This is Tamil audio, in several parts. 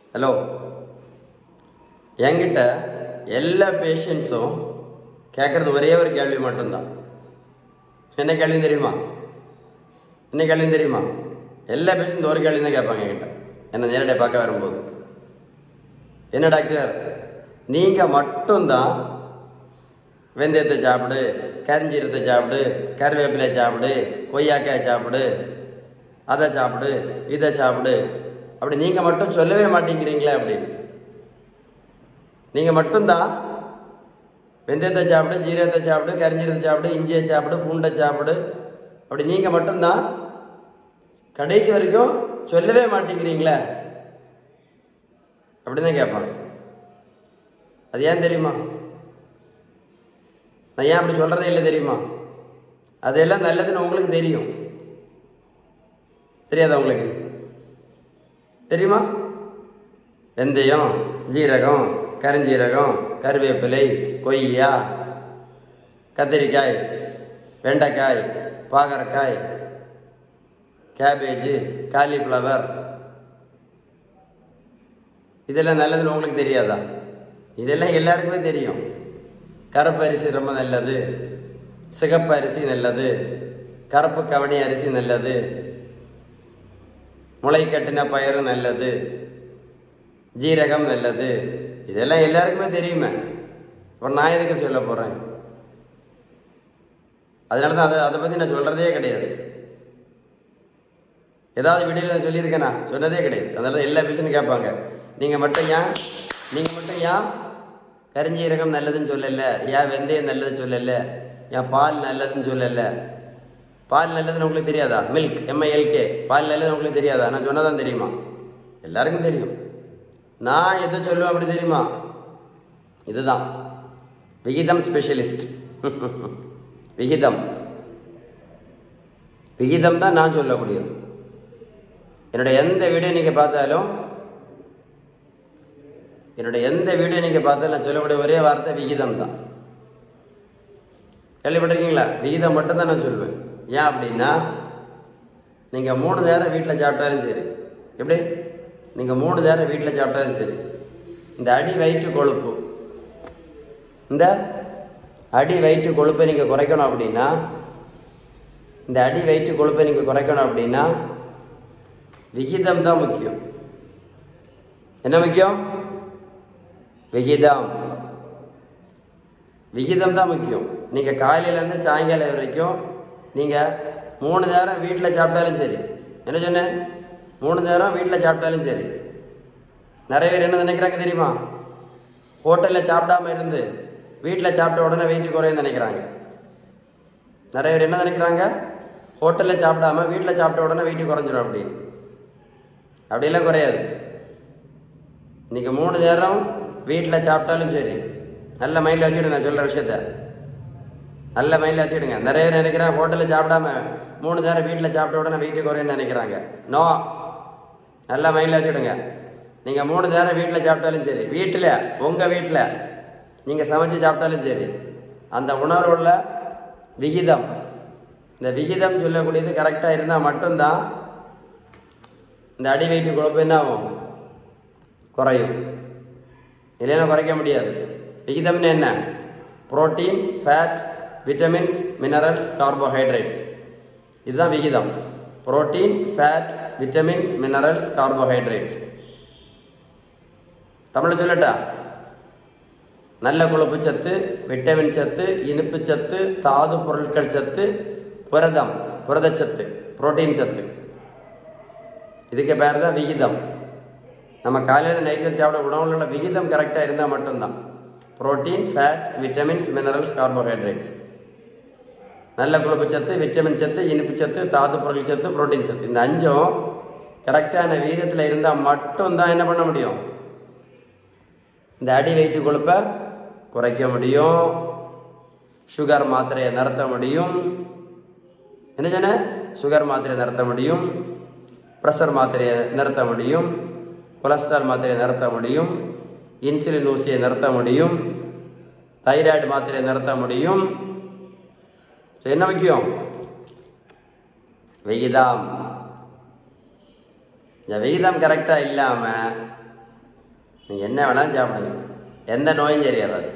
ஹலோ என்கிட்ட எல்லா பேஷண்ட்ஸும் கேட்குறது ஒரே ஒரு கேள்வி மட்டும்தான் என்ன கேள்வி தெரியுமா என்ன கேள்வி தெரியுமா எல்லா பேஷண்ட் ஒரு கேள்வி தான் கேட்பாங்க என்கிட்ட என்ன நேரடியாக பார்க்க வரும்போது என்ன டாக்டர் நீங்கள் மட்டும்தான் வெந்தயத்தை சாப்பிடு கரிஞ்சீரத்தை சாப்பிடு கருவேப்பிலை சாப்பிடு கொய்யாக்காய் சாப்பிடு அதை சாப்பிடு இதை சாப்பிடு அப்படி நீங்கள் மட்டும் சொல்லவே மாட்டேங்கிறீங்களே அப்படி நீங்கள் மட்டும்தான் வெந்தயத்தை சாப்பிடு ஜீரகத்தை சாப்பிடு கரிஞ்சீரத்தை சாப்பிடு இஞ்சியை சாப்பிடு பூண்டை சாப்பிடு அப்படி நீங்கள் மட்டும்தான் கடைசி வரைக்கும் சொல்லவே மாட்டேங்கிறீங்களே அப்படிதான் கேட்பாங்க அது ஏன் தெரியுமா நான் ஏன் அப்படி சொல்றதே இல்லை தெரியுமா அதெல்லாம் நல்லதுன்னு உங்களுக்கு தெரியும் தெரியாதா உங்களுக்கு தெரியுமா வெந்தயம் ஜீரகம் கருஞ்சீரகம் கருவேப்பிலை கொய்யா கத்திரிக்காய் வெண்டைக்காய் பாகற்காய் கேபேஜ் காலிஃப்ளவர் இதெல்லாம் நல்லதுன்னு உங்களுக்கு தெரியாதா இதெல்லாம் எல்லாருக்குமே தெரியும் கருப்பு அரிசி ரொம்ப நல்லது சிகப்பு அரிசி நல்லது கருப்பு கவனி அரிசி நல்லது முளை கட்டின பயிறு நல்லது ஜீரகம் நல்லது இதெல்லாம் எல்லாருக்குமே தெரியுமே இப்போ நான் எதுக்கு சொல்ல போகிறேன் அதனால தான் அதை அதை பற்றி நான் சொல்கிறதே கிடையாது ஏதாவது வீடியோவில் நான் சொல்லியிருக்கேனா சொன்னதே கிடையாது அதனால எல்லா பேஷனும் கேட்பாங்க நீங்கள் மட்டும் ஏன் நீங்கள் மட்டும் ஏன் கரிஞ்சீரகம் நல்லதுன்னு சொல்லல ஏன் வெந்தயம் நல்லதுன்னு சொல்லல ஏன் பால் நல்லதுன்னு சொல்லல பால் நல்லதுன்னு உங்களுக்கு தெரியாதா மில்க் எம்ஐஎல்கே பால் நல்லதுன்னு உங்களுக்கு தெரியாதா நான் சொன்னதான் தெரியுமா எல்லாருக்கும் தெரியும் நான் எதை சொல்லுவேன் அப்படி தெரியுமா இதுதான் விகிதம் ஸ்பெஷலிஸ்ட் விகிதம் விகிதம் தான் நான் சொல்லக்கூடியது என்னுடைய எந்த வீடியோ நீங்கள் பார்த்தாலும் என்னுடைய எந்த வீடியோ நீங்கள் பார்த்தாலும் நான் சொல்லக்கூடிய ஒரே வார்த்தை விகிதம் தான் கேள்விப்பட்டிருக்கீங்களா விகிதம் மட்டும் தான் நான் சொல்லுவேன் ஏன் அப்படின்னா நீங்கள் மூணு நேரம் வீட்டில் சாப்பிட்டாலும் சரி எப்படி நீங்கள் மூணு நேரம் வீட்டில் சாப்பிட்டாலும் சரி இந்த அடி வயிற்று கொழுப்பு இந்த அடி வயிற்று கொழுப்பை நீங்கள் குறைக்கணும் அப்படின்னா இந்த அடி வயிற்று கொழுப்பை நீங்கள் குறைக்கணும் அப்படின்னா விகிதம் தான் முக்கியம் என்ன முக்கியம் விகிதம் விகிதம் தான் முக்கியம் நீங்கள் காலையிலேருந்து சாயங்காலம் வரைக்கும் நீங்கள் மூணு நேரம் வீட்டில் சாப்பிட்டாலும் சரி என்ன சொன்னேன் மூணு நேரம் வீட்டில் சாப்பிட்டாலும் சரி நிறைய பேர் என்ன நினைக்கிறாங்க தெரியுமா ஹோட்டலில் சாப்பிடாம இருந்து வீட்டில் சாப்பிட்ட உடனே வெயிட் குறையுன்னு நினைக்கிறாங்க நிறைய பேர் என்ன நினைக்கிறாங்க ஹோட்டலில் சாப்பிடாம வீட்டில் சாப்பிட்ட உடனே வெயிட் குறைஞ்சிரும் அப்படின்னு அப்படியெல்லாம் குறையாது இன்னைக்கு மூணு நேரம் வீட்டில் சாப்பிட்டாலும் சரி நல்ல மைண்டில் வச்சுக்கிடுங்க நான் சொல்கிற விஷயத்த நல்ல மைண்டில் வச்சுக்கிடுங்க நிறைய பேர் நினைக்கிறாங்க ஹோட்டலில் சாப்பிடாம மூணு நேரம் வீட்டில் சாப்பிட்ட உடனே வெயிட் குறையுன்னு நினைக்கிறாங்க நோ நல்ல மைண்டில் வச்சுக்கிடுங்க நீங்கள் மூணு நேரம் வீட்டில் சாப்பிட்டாலும் சரி வீட்டில் உங்கள் வீட்டில் நீங்கள் சமைச்சு சாப்பிட்டாலும் சரி அந்த உணர்வுள்ள விகிதம் இந்த விகிதம் சொல்லக்கூடியது கரெக்டாக இருந்தால் மட்டும்தான் இந்த அடி வயிற்று குழப்பம் என்ன ஆகும் குறையும் இல்லைன்னா குறைக்க முடியாது விகிதம்னு என்ன protein fat vitamins minerals carbohydrates இதுதான் விகிதம் protein fat vitamins minerals carbohydrates தமிழில் சொல்லட்டா நல்ல கொழுப்பு சத்து விட்டமின் சத்து இனிப்பு சத்து தாது பொருட்கள் சத்து புரதம் புரதச்சத்து புரோட்டீன் சத்து இதுக்கு பேர் தான் விகிதம் நம்ம காலையில் நைட்டில் சாப்பிட உணவுல உள்ள விகிதம் கரெக்டாக இருந்தால் மட்டும்தான் protein fat vitamins minerals carbohydrates நல்ல கொழுப்பு சத்து விட்டமின் சத்து இனிப்பு சத்து தாது பொருள் சத்து புரோட்டீன் சத்து இந்த அஞ்சும் கரெக்டான விகிதத்தில் இருந்தால் மட்டும்தான் என்ன பண்ண முடியும் இந்த அடி வயிற்று கொழுப்பை குறைக்க முடியும் சுகர் மாத்திரையை நிறுத்த முடியும் என்ன சொன்ன சுகர் மாத்திரையை நிறுத்த முடியும் ப்ரெஷர் மாத்திரையை நிறுத்த முடியும் கொலஸ்ட்ரால் மாத்திரையை நிறுத்த முடியும் இன்சுலின் ஊசியை நிறுத்த முடியும் தைராய்டு மாத்திரையை நிறுத்த முடியும் So, என்ன முக்கியம் விகிதம் இந்த விகிதம் கரெக்டாக இல்லாமல் நீங்கள் என்ன வேணாலும் சாப்பிடுங்க எந்த நோயும் தெரியாது அது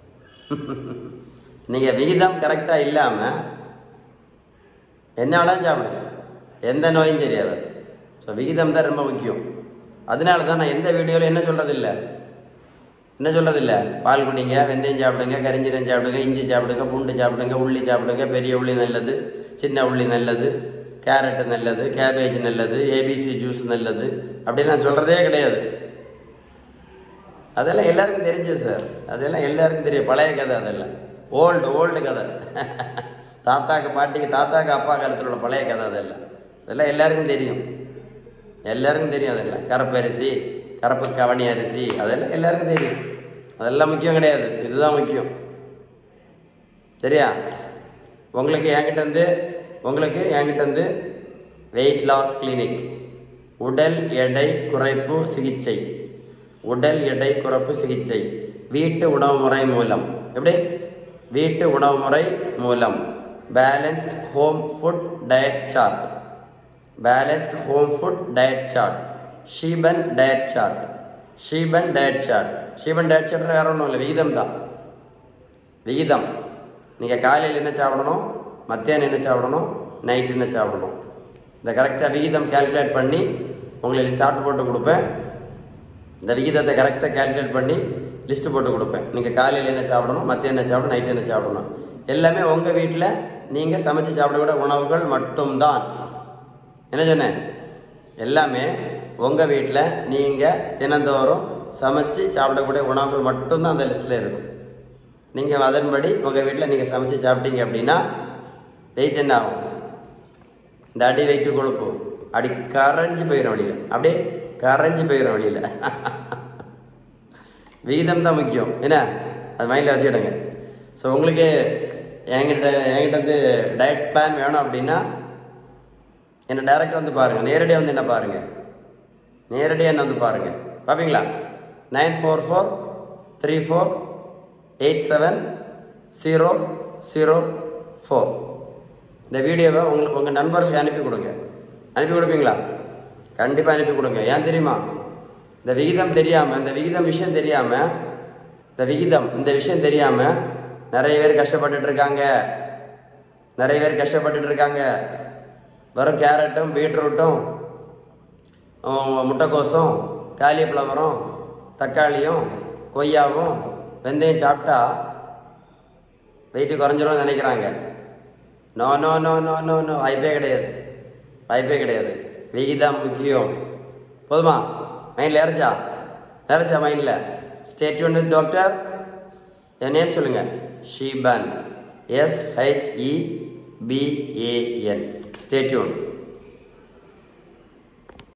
நீங்கள் விகிதம் கரெக்டாக இல்லாமல் என்ன வேணாலும் சாப்பிடுங்க எந்த நோயும் தெரியாது அது ஸோ விகிதம் தான் ரொம்ப முக்கியம் அதனால தான் நான் எந்த வீடியோவில் என்ன சொல்கிறதில்ல என்ன சொல்கிறதில்ல பால் குடிங்க வெந்தயம் சாப்பிடுங்க கரிஞ்சீரம் சாப்பிடுங்க இஞ்சி சாப்பிடுங்க பூண்டு சாப்பிடுங்க உள்ளி சாப்பிடுங்க பெரிய உள்ளி நல்லது சின்ன உள்ளி நல்லது கேரட் நல்லது கேபேஜ் நல்லது ஏபிசி ஜூஸ் நல்லது அப்படின்னு நான் சொல்கிறதே கிடையாது அதெல்லாம் எல்லாருக்கும் தெரிஞ்சது சார் அதெல்லாம் எல்லாருக்கும் தெரியும் பழைய கதை அதெல்லாம் ஓல்டு ஓல்டு கதை தாத்தாக்கு பாட்டிக்கு தாத்தாக்கு அப்பா காலத்தில் உள்ள பழைய கதை அதெல்லாம் அதெல்லாம் எல்லாருக்கும் தெரியும் எல்லாருக்கும் தெரியும் அதெல்லாம் கருப்பு அரிசி கருப்பு கவனி அரிசி அதெல்லாம் எல்லாருக்கும் தெரியும் அதெல்லாம் முக்கியம் கிடையாது இதுதான் முக்கியம் சரியா உங்களுக்கு என்கிட்ட இருந்து உங்களுக்கு என்கிட்ட இருந்து வெயிட் லாஸ் கிளினிக் உடல் எடை குறைப்பு சிகிச்சை உடல் எடை குறைப்பு சிகிச்சை வீட்டு உணவு முறை மூலம் எப்படி வீட்டு உணவு முறை மூலம் balance home food diet chart balanced home food diet chart Sheeban diet chart Sheeban diet chart Sheeban diet chart வேற ஒன்றும் இல்லை விகிதம் தான் விகிதம் நீங்கள் காலையில் என்ன சாப்பிடணும் மத்தியானம் என்ன சாப்பிடணும் நைட் என்ன சாப்பிடணும் இந்த கரெக்டாக விகிதம் கால்குலேட் பண்ணி உங்களுக்கு சார்ட் போட்டு கொடுப்பேன் இந்த விகிதத்தை கரெக்டாக கால்குலேட் பண்ணி லிஸ்ட்டு போட்டு கொடுப்பேன் நீங்கள் காலையில் என்ன சாப்பிடணும் மத்தியம் என்ன சாப்பிடணும் நைட் என்ன சாப்பிடணும் எல்லாமே உங்கள் வீட்டில் நீங்கள் சமைச்சு சாப்பிடக்கூடிய உணவுகள் மட்டும்தான் என்ன சொன்னேன் எல்லாமே உங்கள் வீட்டில் நீங்கள் தினந்தோறும் சமைச்சு சாப்பிடக்கூடிய உணவுகள் மட்டும்தான் அந்த லிஸ்ட்டில் இருக்கும் நீங்கள் அதன்படி உங்கள் வீட்டில் நீங்கள் சமைச்சு சாப்பிட்டீங்க அப்படின்னா வெயிட் என்ன ஆகும் இந்த அடி வெயிட்டு கொழுப்பு அடி கரைஞ்சு போயிடும் வழியில் அப்படியே கரைஞ்சு போயிடும் வழியில் விகிதம் தான் முக்கியம் என்ன அது மைண்டில் வச்சுக்கிடுங்க ஸோ உங்களுக்கு என்கிட்ட என்கிட்ட வந்து டயட் பிளான் வேணும் அப்படின்னா என்னை டைரெக்டாக வந்து பாருங்கள் நேரடியாக வந்து என்ன பாருங்கள் நேரடியாக என்ன வந்து பாருங்கள் பார்ப்பீங்களா nine four four three four eight seven zero zero four இந்த வீடியோவை உங்களுக்கு உங்கள் நண்பர்களுக்கு அனுப்பி கொடுங்க அனுப்பி கொடுப்பீங்களா கண்டிப்பாக அனுப்பி கொடுங்க ஏன் தெரியுமா இந்த விகிதம் தெரியாமல் இந்த விகிதம் விஷயம் தெரியாமல் இந்த விகிதம் இந்த விஷயம் தெரியாமல் நிறைய பேர் கஷ்டப்பட்டுட்டு இருக்காங்க நிறைய பேர் கஷ்டப்பட்டுட்டு இருக்காங்க வெறும் கேரட்டும் பீட்ரூட்டும் முட்டைக்கோசும் காலிஃப்ளவரும் தக்காளியும் கொய்யாவும் வெந்தயம் சாப்பிட்டா வெயிட்டு குறைஞ்சிரும்னு நினைக்கிறாங்க no no no no no no வாய்ப்பே கிடையாது வாய்ப்பே கிடையாது விகிதம் முக்கியம் போதுமா மைண்டில் ஏறச்சா ஏறச்சா மைண்டில் ஸ்டேட்யூன் வித் டாக்டர் என் நேம் சொல்லுங்க ஷீபன் எஸ்ஹெச்இ பிஏஎன் ஸ்டேட்யூன்